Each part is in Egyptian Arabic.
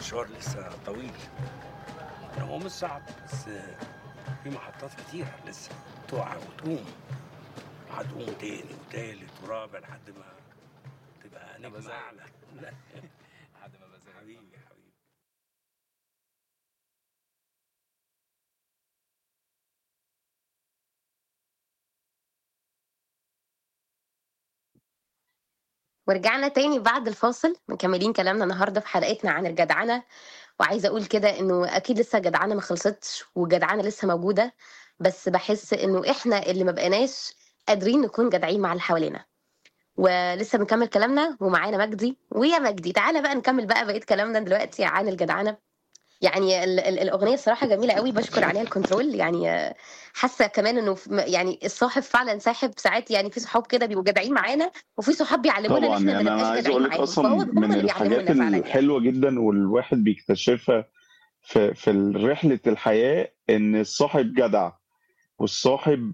المشوار لسه طويل هو مش صعب بس في محطات كتيرة لسه تقع وتقوم هتقوم تاني وتالت ورابع لحد ما تبقى نجم بزهق. أعلى لا لحد ما بزهق حبيبي حبيبي ورجعنا تاني بعد الفاصل مكملين كلامنا النهارده في حلقتنا عن الجدعنه وعايزه اقول كده انه اكيد لسه الجدعنه ما خلصتش والجدعنه لسه موجوده بس بحس انه احنا اللي ما بقيناش قادرين نكون جدعين مع اللي حوالينا ولسه بنكمل كلامنا ومعانا مجدي ويا مجدي تعالى بقى نكمل بقى بقيه كلامنا دلوقتي عن الجدعنه يعني ال ال الاغنيه الصراحه جميله قوي بشكر عليها الكنترول يعني آه، حاسه كمان انه في- يعني الصاحب فعلا ساحب ساعات يعني في صحاب كده بيبقوا جدعين معانا وفي صحاب بيعلمونا ان طبعا احنا يعني ما انا نبقاش عايز جدعين اقول لك معاهم اصلا فهو هم من اللي الحاجات بيعلمونا فعلا يعني الحلوه جدا والواحد بيكتشفها في في رحله الحياه ان الصاحب جدع والصاحب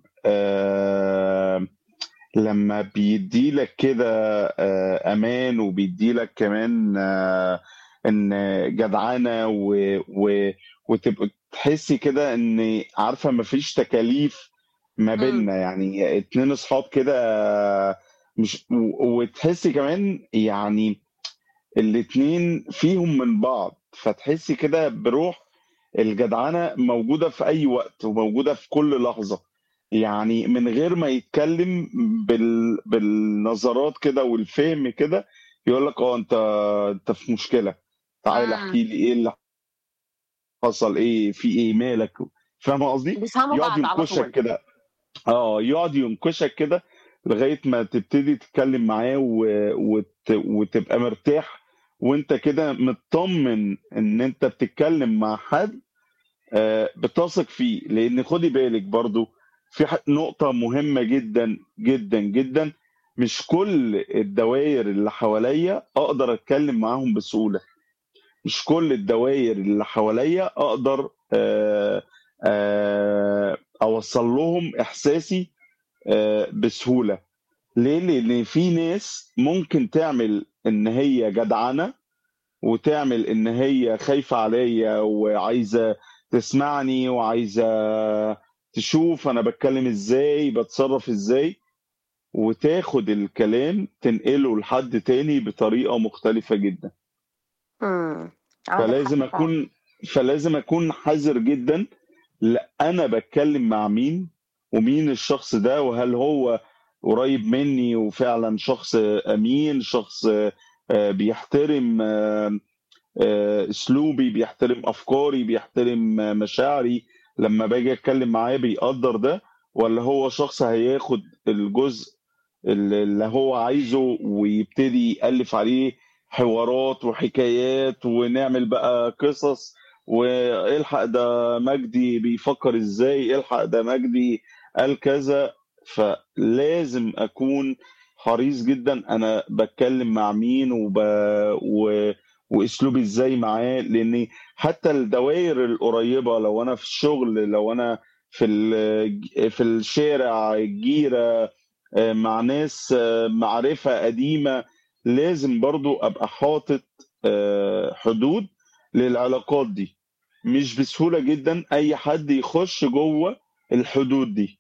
آه لما بيديلك كده آه امان وبيديلك كمان آه ان جدعانه و و وتبقى تحسي كده ان عارفه مفيش تكاليف ما امم بيننا يعني اتنين اصحاب كده آه، مش و- وتحسي كمان يعني الاتنين فيهم من بعض فتحسي كده بروح الجدعنة موجودة في أي وقت وموجودة في كل لحظة يعني من غير ما يتكلم بال... بالنظرات كده والفهم كده يقول لك اه انت انت في مشكلة تعال امم احكي لي ايه اللي حصل ايه في ايه مالك فاهم قصدي بيفهموا يقعد بعض على ينكشك طول كده اه يقعد ينكشك كده لغاية ما تبتدي تتكلم معاه و... وت... وتبقى مرتاح وانت كده مطمن ان انت بتتكلم مع حد آه، بتثق فيه لان خدي بالك برضو في ح- نقطة مهمة جدا جدا جدا مش كل الدوائر اللي حواليا اقدر اتكلم معاهم بسهولة مش كل الدوائر اللي حواليا اقدر آه، آه، اوصل لهم احساسي آه، بسهولة ليه؟ لان في ناس ممكن تعمل ان هي جدعنة وتعمل ان هي خايفة عليا وعايزة تسمعني وعايزة تشوف انا بتكلم ازاي بتصرف ازاي وتاخد الكلام تنقله لحد تاني بطريقة مختلفة جدا امم عندك حق فلازم فعلا اكون فلازم اكون حذر جدا لا انا بتكلم مع مين ومين الشخص ده وهل هو قريب مني وفعلا شخص امين شخص آه، بيحترم آه، آه، اسلوبي بيحترم افكاري بيحترم آه، مشاعري لما باجي اتكلم معاه بيقدر ده ولا هو شخص هياخد الجزء اللي اللي هو عايزه ويبتدي يألف عليه حوارات وحكايات ونعمل بقى قصص والحق ده مجدي بيفكر ازاي الحق ده مجدي قال كذا فلازم اكون حريص جدا انا بتكلم مع مين وب... و... واسلوبي ازاي معاه لان حتى الدوائر القريبه لو انا في الشغل لو انا في ال... في الشارع الجيره آه، مع ناس آه، معرفه قديمه لازم برضو ابقى حاطط آه، حدود للعلاقات دي مش بسهوله جدا اي حد يخش جوه الحدود دي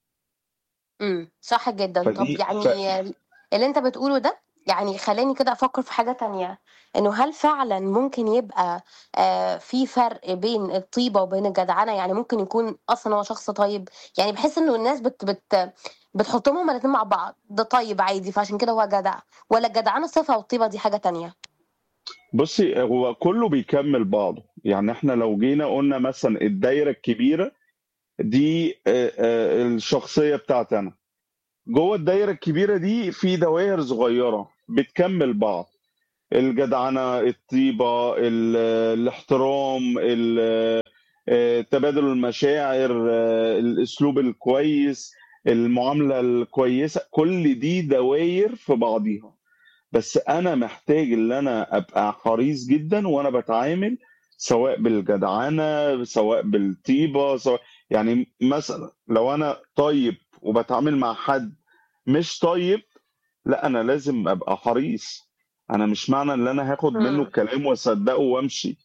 امم صح جدا طب فدي ف... يعني اللي انت بتقوله ده يعني خلاني كده افكر في حاجة تانية انه هل فعلا ممكن يبقى آه في فرق بين الطيبة وبين الجدعنة يعني ممكن يكون اصلا هو شخص طيب يعني بحس انه الناس بت بت بتحطهم هما الاتنين مع بعض ده طيب عادي فعشان كده هو جدع ولا الجدعنة صفة والطيبة دي حاجة تانية بصي هو كله بيكمل بعضه يعني احنا لو جينا قلنا مثلا الدايره الكبيره دي آه، آه، الشخصيه بتاعتي انا جوه الدايره الكبيره دي في دوائر صغيره بتكمل بعض الجدعنه الطيبه ال- الاحترام ال- آه، تبادل المشاعر آه، الاسلوب الكويس المعامله الكويسه كل دي دوائر في بعضيها بس انا محتاج ان انا ابقى حريص جدا وانا بتعامل سواء بالجدعنه سواء بالطيبه سواء يعني مثلا لو انا طيب وبتعامل مع حد مش طيب لا انا لازم ابقى حريص انا مش معنى ان انا هاخد منه امم الكلام واصدقه وامشي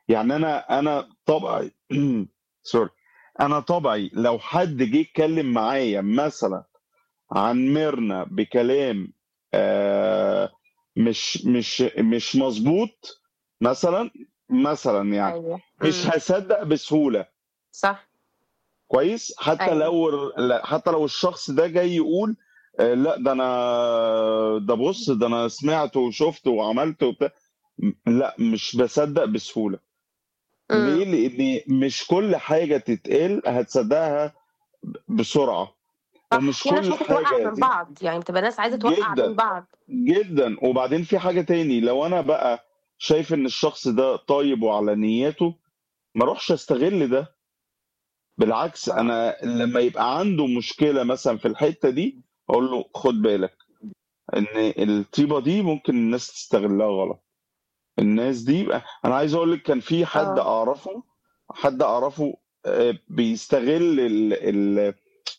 يعني انا انا طبعي سوري انا طبعي لو حد جه يتكلم معايا مثلا عن ميرنا بكلام آه مش مش مش مظبوط مثلا مثلا يعني ايوه مش امم هصدق بسهوله صح كويس حتى ايوه لو لا، حتى لو الشخص ده جاي يقول آه، لا ده انا ده بص ده انا سمعت وشفت وعملت وبتاع لا مش بصدق بسهوله ليه؟ امم لان مش كل حاجه تتقال هتصدقها بسرعه صح ومش في ناس كل ممكن توقع حاجه من بعض يعني بتبقى ناس عايزه توقع جدا من بعض جدا وبعدين في حاجه تاني لو انا بقى شايف ان الشخص ده طيب وعلى نيته ما اروحش استغل ده بالعكس اه انا لما يبقى عنده مشكله مثلا في الحته دي اقول له خد بالك ان الطيبه دي ممكن الناس تستغلها غلط الناس دي انا عايز اقول لك كان في حد اه اعرفه حد اعرفه آه، بيستغل ال... ال...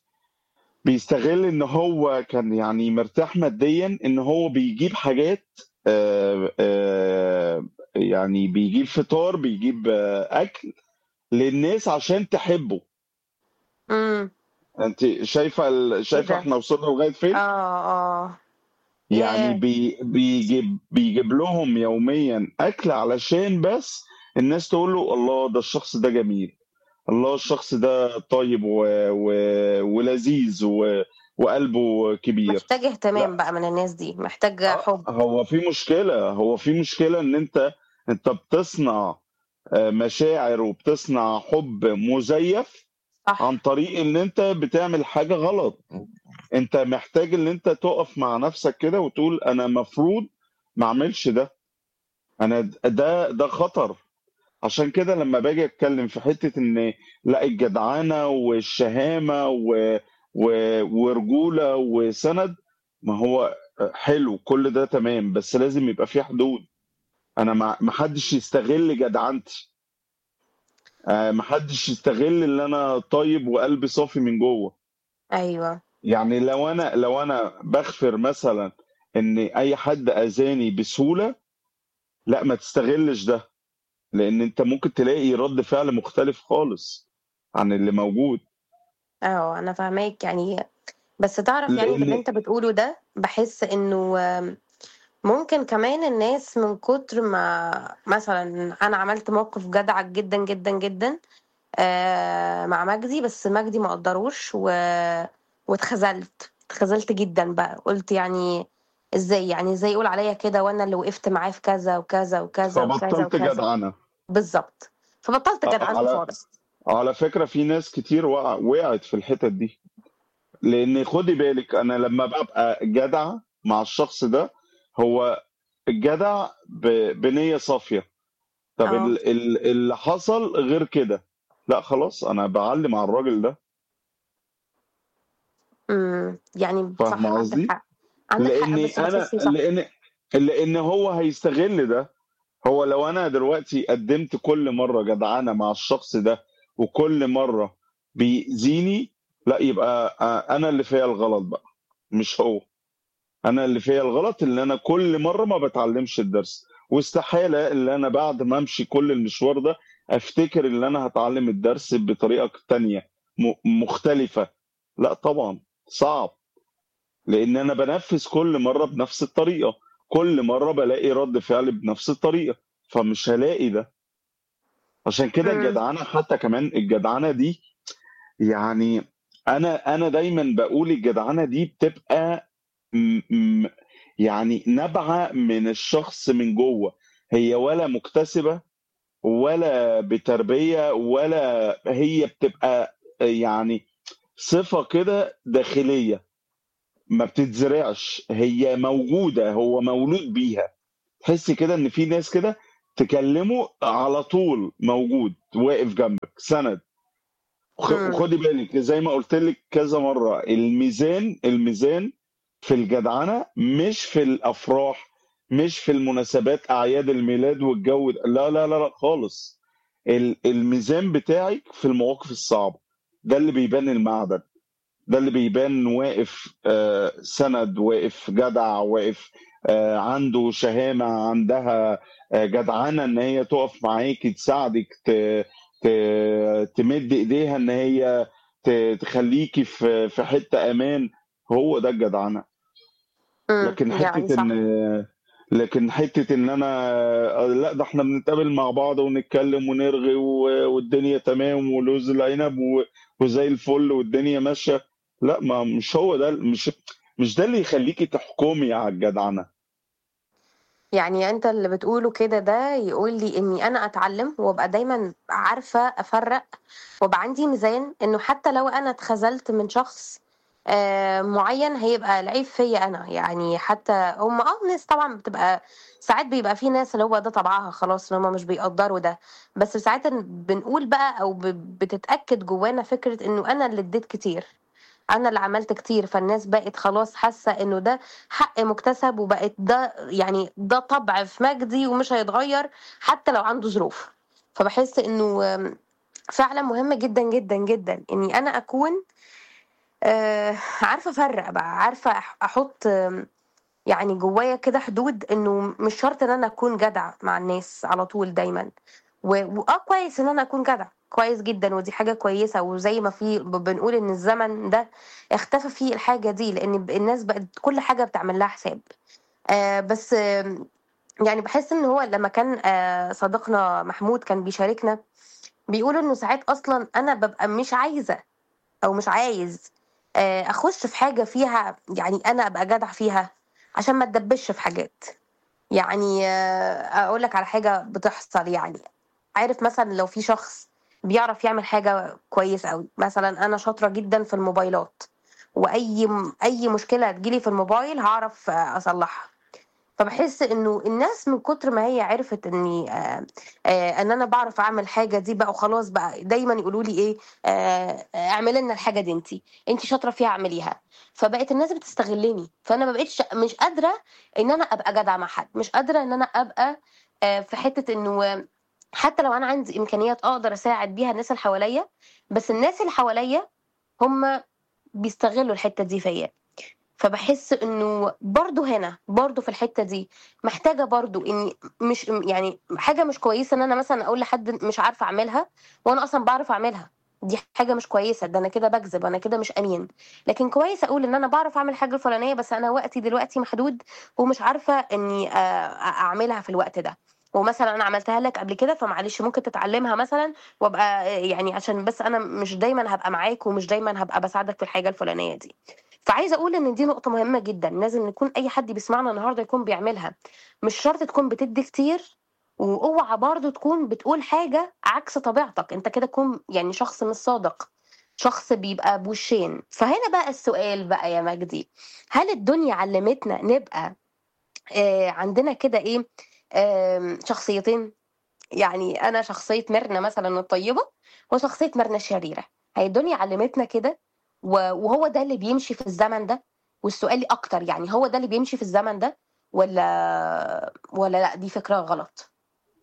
بيستغل ان هو كان يعني مرتاح ماديا ان هو بيجيب حاجات آه، آه، يعني بيجيب فطار بيجيب آه، اكل للناس عشان تحبه امم انت شايفه ال... ايه شايفه ده احنا وصلنا لغايه فين اه اه يعني ياه بي... بيجيب بيجيب لهم يوميا اكل علشان بس الناس تقول له الله ده الشخص ده جميل الله الشخص ده طيب و... و... ولذيذ و... وقلبه كبير محتاج اهتمام لا بقى من الناس دي محتاج آه، حب هو في مشكلة هو في مشكلة ان انت انت بتصنع آه، مشاعر وبتصنع حب مزيف صح عن طريق ان انت بتعمل حاجة غلط انت محتاج ان انت تقف مع نفسك كده وتقول انا مفروض ما اعملش ده انا د- ده ده خطر عشان كده لما باجي اتكلم في حتة ان لا الجدعنة والشهامة و... و... ورجولة وسند ما هو حلو كل ده تمام بس لازم يبقى في حدود انا ما ما حدش يستغل جدعنتي آه، ما حدش يستغل ان انا طيب وقلبي صافي من جوه ايوه يعني لو انا لو انا بغفر مثلا ان اي حد اذاني بسهولة لا ما تستغلش ده لان انت ممكن تلاقي رد فعل مختلف خالص عن اللي موجود اه انا فاهماك يعني بس تعرف يعني باللي لان انت بتقوله ده بحس انه آم، ممكن كمان الناس من كتر ما مثلا انا عملت موقف جدع جدا جدا جدا آه، مع مجدي بس مجدي ما قدروش و... واتخذلت اتخذلت جدا بقى قلت يعني ازاي يعني ازاي يقول عليا كده وانا اللي وقفت معاه في كذا وكذا وكذا وكذا فبطلت وكذا جدعنة بالظبط فبطلت جدعنته على خالص على فكرة في ناس كتير وقع وقعت في الحتت دي لان خدي بالك انا لما ببقى جدع مع الشخص ده هو الجدع ب... بنية صافية طب اه ال... ال... اللي حصل غير كده لا خلاص انا بعلم على الراجل ده امم يعني صح فاهمة عندك قصدي؟ حق عندك حق لان بس انا بحسه صح لان لان هو هيستغل ده هو لو انا دلوقتي قدمت كل مره جدعانه مع الشخص ده وكل مره بيأذيني لا يبقى آه، انا اللي فيا الغلط بقى مش هو انا اللي فيا الغلط اللي انا كل مره ما بتعلمش الدرس واستحاله اللي انا بعد ما امشي كل المشوار ده افتكر ان انا هتعلم الدرس بطريقه تانية م- مختلفه لا طبعا صعب لان انا بنفذ كل مره بنفس الطريقه كل مره بلاقي رد فعل بنفس الطريقه فمش هلاقي ده عشان كده امم الجدعنه حتى كمان الجدعنه دي يعني انا انا دايما بقول الجدعنه دي بتبقى م م يعني نابعه من الشخص من جوه هي ولا مكتسبه ولا بتربيه ولا هي بتبقى يعني صفه كده داخليه ما بتتزرعش هي موجودة هو مولود بيها تحس كده ان في ناس كده تكلمه على طول موجود واقف جنبك سند وخ- امم وخدي بالك زي ما قلت لك كذا مرة الميزان الميزان في الجدعنة مش في الافراح مش في المناسبات اعياد الميلاد والجو ده. لا لا لا لا خالص ال- الميزان بتاعك في المواقف الصعبة ده اللي بيبان المعدن ده اللي بيبان واقف آه، سند واقف جدع واقف آه، عنده شهامة عندها آه، جدعنة ان هي تقف معاك تساعدك ت- ت- تمد ايديها ان هي ت- تخليكي في في حتة امان هو ده الجدعنة امم لكن يعني حتة صح ان لكن حتة ان انا آه، لا ده احنا بنتقابل مع بعض ونتكلم ونرغي و- والدنيا تمام ولوز العنب و- وزي الفل والدنيا ماشية لا ما مش هو ده مش مش ده اللي يخليكي تحكمي على الجدعنة يعني انت اللي بتقوله كده ده يقول لي اني انا اتعلم وابقى دايما عارفة افرق وابقى عندي ميزان انه حتى لو انا اتخذلت من شخص آه، معين هيبقى العيب فيا انا يعني حتى هم اه ناس طبعا بتبقى ساعات بيبقى في ناس اللي هو ده طبعها خلاص ان هم مش بيقدروا ده بس ساعات بنقول بقى او ب- بتتأكد جوانا فكرة انه انا اللي اديت كتير انا اللي عملت كتير فالناس بقت خلاص حاسه انه ده حق مكتسب وبقت ده يعني ده طبع في مجدي ومش هيتغير حتى لو عنده ظروف فبحس انه آم، فعلا مهم جدا جدا جدا اني انا اكون آه، عارفه افرق بقى عارفه أح- احط آم، يعني جوايا كده حدود انه مش شرط ان انا اكون جدع مع الناس على طول دايما و- واه كويس ان انا اكون جدع كويس جدا ودي حاجه كويسه وزي ما في ب- بنقول ان الزمن ده اختفى فيه الحاجه دي لان ب- الناس بقت كل حاجه بتعمل لها حساب آه بس آم، يعني بحس ان هو لما كان آه صديقنا محمود كان بيشاركنا بيقول انه ساعات اصلا انا ببقى مش عايزه او مش عايز آه، اخش في حاجه فيها يعني انا ابقى جدع فيها عشان ما اتدبش في حاجات يعني آه، اقول لك على حاجه بتحصل يعني عارف مثلا لو في شخص بيعرف يعمل حاجه كويس قوي مثلا انا شاطره جدا في الموبايلات واي اي مشكله تجيلي في الموبايل هعرف آه، اصلحها فبحس انه الناس من كتر ما هي عرفت اني آه آه ان انا بعرف اعمل حاجه دي بقى وخلاص بقى دايما يقولوا لي ايه آه آه، اعملي لنا الحاجه دي انت انت شاطره فيها اعمليها فبقت الناس بتستغلني فانا ما بقتش مش قادره ان انا ابقى جدعه مع حد مش قادره ان انا ابقى آه في حته انه آه، حتى لو انا عندي امكانيات اقدر اساعد بيها الناس اللي حواليا بس الناس اللي حواليا هم بيستغلوا الحته دي فيا فبحس انه برضو هنا برضو في الحته دي محتاجه برضو اني مش يعني حاجه مش كويسه ان انا مثلا اقول لحد مش عارفه اعملها وانا اصلا بعرف اعملها دي حاجه مش كويسه ده انا كده بكذب انا كده مش امين لكن كويس اقول ان انا بعرف اعمل حاجه الفلانيه بس انا وقتي دلوقتي محدود ومش عارفه اني آه، اعملها في الوقت ده ومثلا انا عملتها لك قبل كده فمعلش ممكن تتعلمها مثلا وابقى آه، يعني عشان بس انا مش دايما هبقى معاك ومش دايما هبقى بساعدك في الحاجه الفلانيه دي فعايزه اقول ان دي نقطه مهمه جدا لازم يكون اي حد بيسمعنا النهارده يكون بيعملها مش شرط تكون بتدي كتير واوعى برضه تكون بتقول حاجه عكس طبيعتك انت كده تكون يعني شخص مش صادق شخص بيبقى بوشين فهنا بقى السؤال بقى يا مجدي هل الدنيا علمتنا نبقى آه عندنا كده ايه آم، شخصيتين يعني انا شخصيه ميرنا مثلا الطيبه وشخصيه ميرنا الشريره هي الدنيا علمتنا كده و- وهو ده اللي بيمشي في الزمن ده والسؤال اكتر يعني هو ده اللي بيمشي في الزمن ده ولا ولا لا دي فكره غلط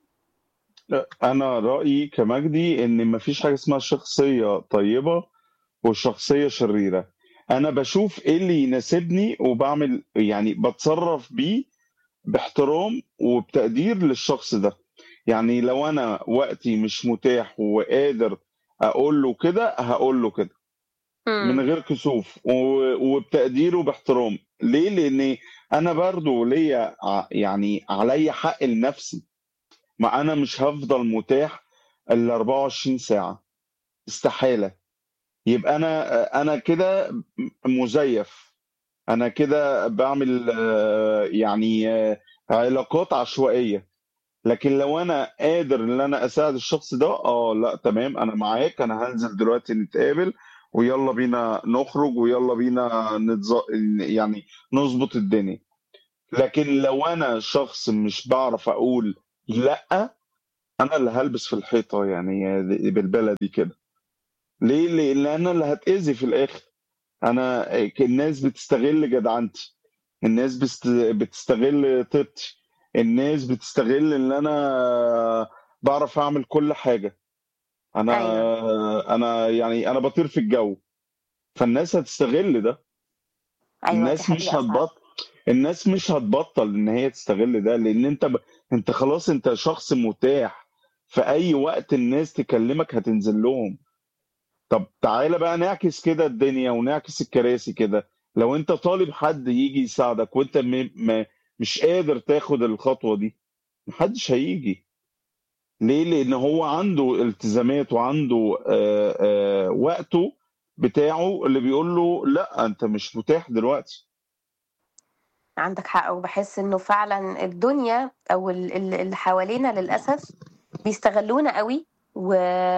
لا، انا رايي كمجدي ان مفيش حاجه اسمها شخصيه طيبه وشخصيه شريره انا بشوف ايه اللي يناسبني وبعمل يعني بتصرف بيه باحترام وبتقدير للشخص ده يعني لو انا وقتي مش متاح وقادر اقول له كده هقول له كده من امم غير كسوف و- وبتقدير وباحترام ليه لان انا برضو ليا ع- يعني عليا حق لنفسي ما انا مش هفضل متاح ال 24 ساعه استحاله يبقى انا انا كده مزيف انا كده بعمل آه، يعني آه، علاقات عشوائيه لكن لو انا قادر ان انا اساعد الشخص ده اه لا تمام انا معاك انا هنزل دلوقتي نتقابل ويلا بينا نخرج ويلا بينا نتز... يعني نظبط الدنيا لكن لو انا شخص مش بعرف اقول لا انا اللي هلبس في الحيطه يعني بالبلدي كده ليه لان انا اللي هتاذي في الاخر انا الناس بتستغل جدعنتي الناس بست... بتستغل طيبتي الناس بتستغل ان انا بعرف اعمل كل حاجه انا ايوه انا يعني انا بطير في الجو فالناس هتستغل ده ايوه دي الناس مش حقيقه فعلا هتبط الناس مش هتبطل ان هي تستغل ده لان انت ب... انت خلاص انت شخص متاح في اي وقت الناس تكلمك هتنزل لهم طب تعالى بقى نعكس كده الدنيا ونعكس الكراسي كده لو انت طالب حد يجي يساعدك وانت م... م... مش قادر تاخد الخطوة دي محدش هيجي ليه لان هو عنده التزامات وعنده آه، آه، وقته بتاعه اللي بيقول له لا انت مش متاح دلوقتي عندك حق وبحس انه فعلا الدنيا او ال- ال- اللي حوالينا للاسف بيستغلونا قوي و...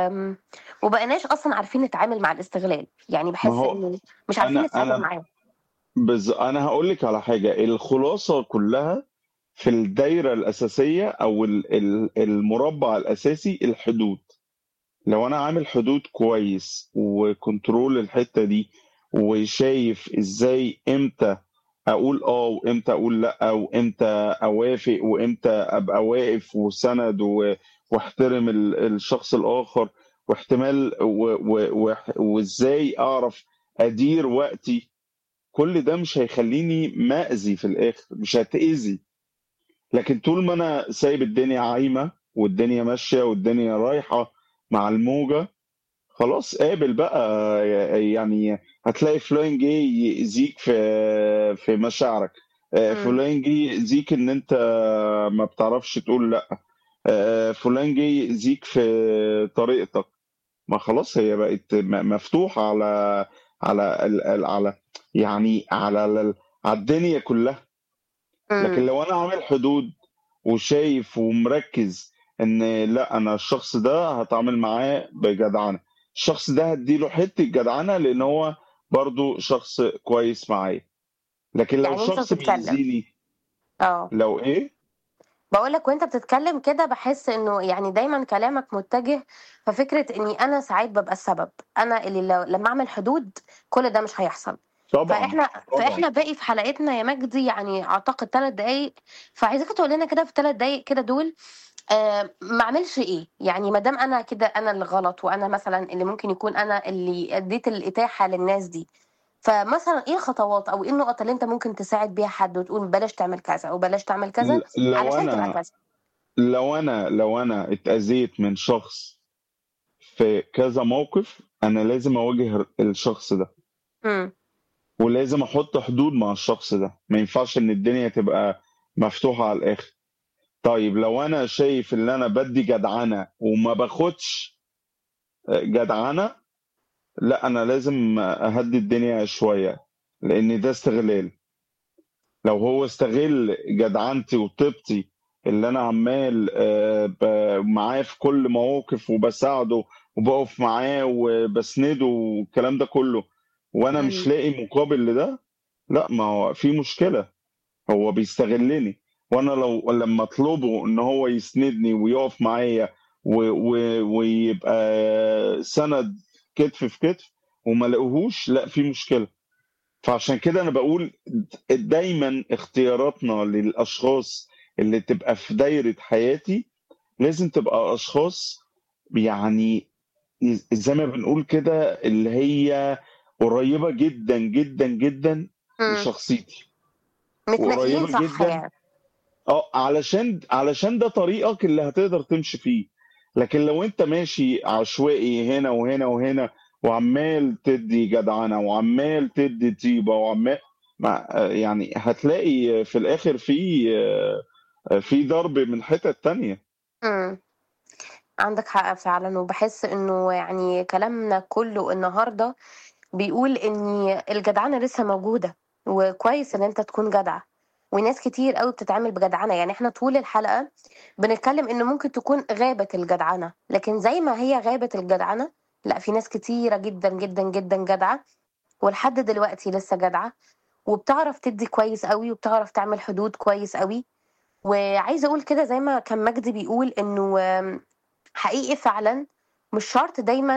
وبقناش اصلا عارفين نتعامل مع الاستغلال يعني ما بحس هو انه مش عارفين انا نتعامل انا معاه بز... انا هقول لك على حاجه الخلاصه كلها في الدايره الاساسيه او ال- ال- المربع الاساسي الحدود لو انا عامل حدود كويس وكنترول الحته دي وشايف ازاي امتى اقول اه وامتى اقول لا وامتى اوافق وامتى ابقى واقف وسند و... واحترم ال- الشخص الاخر واحتمال و... و... و... وازاي اعرف ادير وقتي كل ده مش هيخليني مأذي في الاخر مش هتأذي لكن طول ما انا سايب الدنيا عايمه والدنيا ماشيه والدنيا رايحه مع الموجه خلاص قابل بقى يعني هتلاقي فلان جه يأذيك في في مشاعرك آه، مم. فلان جه يأذيك ان انت ما بتعرفش تقول لا آه، فلان جه يأذيك في طريقتك ما خلاص هي بقت م- مفتوحة على على ال- ال- على يعني على ال- على الدنيا كلها لكن امم لو انا عامل حدود وشايف ومركز ان لا انا الشخص ده هتعامل معاه بجدعنه الشخص ده هديله حته جدعنه لان هو برضو شخص كويس معايا لكن لو يعني انت شخص بتتكلم بيأذيني اه لو ايه بقولك وانت بتتكلم كده بحس انه يعني دايما كلامك متجه ففكرة اني انا ساعات ببقى السبب انا اللي لو لما اعمل حدود كل ده مش هيحصل طبعا فاحنا طبعا فاحنا باقي في حلقتنا يا مجدي يعني اعتقد ثلاث دقايق فعايزاك تقول لنا كده في ثلاث دقايق كده دول آه ما اعملش ايه يعني ما دام انا كده انا اللي غلط وانا مثلا اللي ممكن يكون انا اللي اديت الاتاحه للناس دي فمثلا ايه الخطوات او ايه النقط اللي انت ممكن تساعد بيها حد وتقول بلاش تعمل كذا او بلاش تعمل كذا ل- لو علشان تبقى انا كذا لو انا لو انا اتأذيت من شخص في كذا موقف انا لازم اواجه الشخص ده امم ولازم احط حدود مع الشخص ده ما ينفعش ان الدنيا تبقى مفتوحة على الاخر طيب لو انا شايف ان انا بدي جدعنة وما باخدش جدعنة لا انا لازم اهدي الدنيا شوية لان ده استغلال لو هو استغل جدعنتي وطيبتي اللي انا عمال آه، ب- معاه في كل مواقف وبساعده وبقف معاه وبسنده والكلام ده كله وانا مش امم لاقي مقابل لده لا ما هو في مشكلة هو بيستغلني وانا لو لما اطلبه ان هو يسندني ويقف معايا و... و... ويبقى سند كتف في كتف وما لقوهوش لا في مشكلة فعشان كده انا بقول دايما اختياراتنا للاشخاص اللي تبقى في دايرة حياتي لازم تبقى اشخاص يعني زي ما بنقول كده اللي هي قريبة جدا جدا جدا امم لشخصيتي متنقلين وقريبة صح جدا يعني اه علشان علشان ده طريقك اللي هتقدر تمشي فيه لكن لو انت ماشي عشوائي هنا وهنا وهنا وعمال تدي جدعنة وعمال تدي طيبة وعمال مع يعني هتلاقي في الاخر في في ضرب من حتت تانية امم عندك حق فعلا وبحس انه يعني كلامنا كله النهارده بيقول ان الجدعنه لسه موجوده وكويس ان انت تكون جدع وناس كتير قوي بتتعامل بجدعنه يعني احنا طول الحلقه بنتكلم ان ممكن تكون غابت الجدعنه لكن زي ما هي غابت الجدعنه لا في ناس كتيره جدا جدا جدا جدعه ولحد دلوقتي لسه جدعه وبتعرف تدي كويس قوي وبتعرف تعمل حدود كويس قوي وعايزه اقول كده زي ما كان مجدي بيقول انه آم، حقيقي فعلا مش شرط دايما